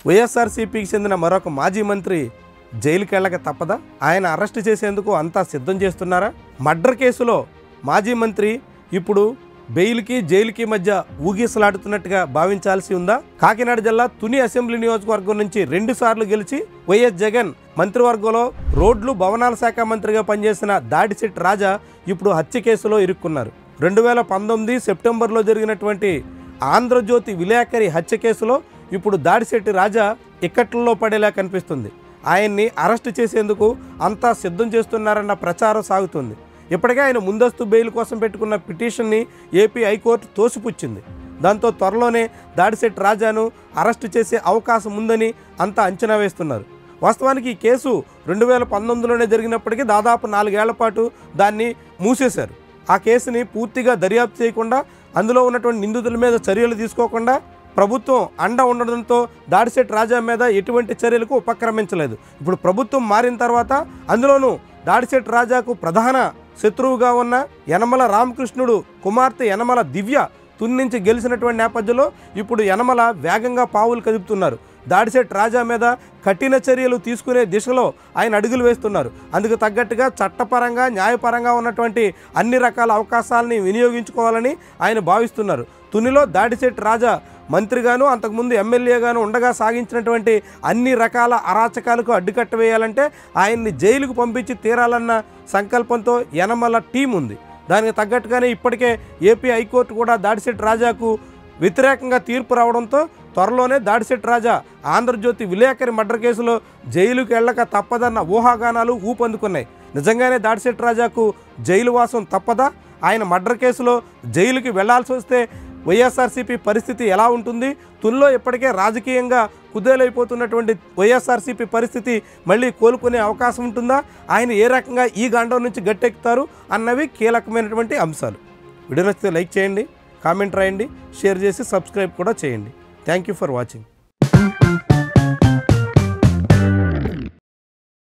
వైఎస్ఆర్సీపీకి చెందిన మరొక మాజీ మంత్రి జైలుకి వెళ్ళక తప్పదా ఆయన అరెస్ట్ చేసేందుకు అంతా సిద్ధం చేస్తున్నారా మర్డర్ కేసులో మాజీ మంత్రి ఇప్పుడు బెయిల్కి జైలుకి మధ్య ఊగిసలాడుతున్నట్టుగా భావించాల్సి ఉందా కాకినాడ జిల్లా తుని అసెంబ్లీ నియోజకవర్గం నుంచి రెండు సార్లు గెలిచి వైఎస్ జగన్ మంత్రివర్గంలో రోడ్లు భవనాల శాఖ మంత్రిగా పనిచేసిన దాడిశెట్టి రాజా ఇప్పుడు హత్య కేసులో ఇరుక్కున్నారు రెండు వేల పంతొమ్మిది సెప్టెంబర్లో జరిగినటువంటి ఆంధ్రజ్యోతి విలేకరి హత్య కేసులో ఇప్పుడు దాడిశెట్టి రాజా ఇక్కట్లలో పడేలా కనిపిస్తుంది ఆయన్ని అరెస్ట్ చేసేందుకు అంతా సిద్ధం చేస్తున్నారన్న ప్రచారం సాగుతుంది ఇప్పటికే ఆయన ముందస్తు బెయిల్ కోసం పెట్టుకున్న పిటిషన్ని ఏపీ హైకోర్టు తోసిపుచ్చింది దాంతో త్వరలోనే దాడిశెట్టి రాజాను అరెస్టు చేసే అవకాశం ఉందని అంతా అంచనా వేస్తున్నారు వాస్తవానికి ఈ కేసు రెండు వేల పంతొమ్మిదిలోనే జరిగినప్పటికీ దాదాపు నాలుగేళ్ల పాటు దాన్ని మూసేశారు ఆ కేసుని పూర్తిగా దర్యాప్తు చేయకుండా అందులో ఉన్నటువంటి నిందితుల మీద చర్యలు తీసుకోకుండా ప్రభుత్వం అండ ఉండడంతో దాడిశెట్టి రాజా మీద ఎటువంటి చర్యలకు ఉపక్రమించలేదు ఇప్పుడు ప్రభుత్వం మారిన తర్వాత అందులోనూ దాడిశెట్టి రాజాకు ప్రధాన శత్రువుగా ఉన్న యనమల రామకృష్ణుడు కుమార్తె యనమల దివ్య తుని నుంచి గెలిచినటువంటి నేపథ్యంలో ఇప్పుడు యనమల వేగంగా పావులు కదుపుతున్నారు దాడిశెట్టి రాజా మీద కఠిన చర్యలు తీసుకునే దిశలో ఆయన అడుగులు వేస్తున్నారు అందుకు తగ్గట్టుగా చట్టపరంగా న్యాయపరంగా ఉన్నటువంటి అన్ని రకాల అవకాశాలని వినియోగించుకోవాలని ఆయన భావిస్తున్నారు తునిలో దాడిశెట్టి రాజా మంత్రిగాను అంతకుముందు ఎమ్మెల్యేగాను ఉండగా సాగించినటువంటి అన్ని రకాల అరాచకాలకు అడ్డుకట్ట వేయాలంటే ఆయన్ని జైలుకు పంపించి తీరాలన్న సంకల్పంతో యనమల టీం ఉంది దానికి తగ్గట్టుగానే ఇప్పటికే ఏపీ హైకోర్టు కూడా దాడిశెట్టి రాజాకు వ్యతిరేకంగా తీర్పు రావడంతో త్వరలోనే దాడిశెట్టి రాజా ఆంధ్రజ్యోతి విలేకరి మర్డర్ కేసులో జైలుకి వెళ్ళక తప్పదన్న ఊహాగానాలు ఊపందుకున్నాయి నిజంగానే దాడిశెట్టి రాజాకు జైలు వాసం తప్పదా ఆయన మర్డర్ కేసులో జైలుకి వెళ్లాల్సి వస్తే వైఎస్ఆర్సీపీ పరిస్థితి ఎలా ఉంటుంది తుల్లో ఇప్పటికే రాజకీయంగా కుదేలైపోతున్నటువంటి వైఎస్ఆర్సీపీ పరిస్థితి మళ్ళీ కోలుకునే అవకాశం ఉంటుందా ఆయన ఏ రకంగా ఈ గండం నుంచి గట్టెక్కుతారు అన్నవి కీలకమైనటువంటి అంశాలు వీడియో నచ్చితే లైక్ చేయండి కామెంట్ రాయండి షేర్ చేసి సబ్స్క్రైబ్ కూడా చేయండి థ్యాంక్ యూ ఫర్ వాచింగ్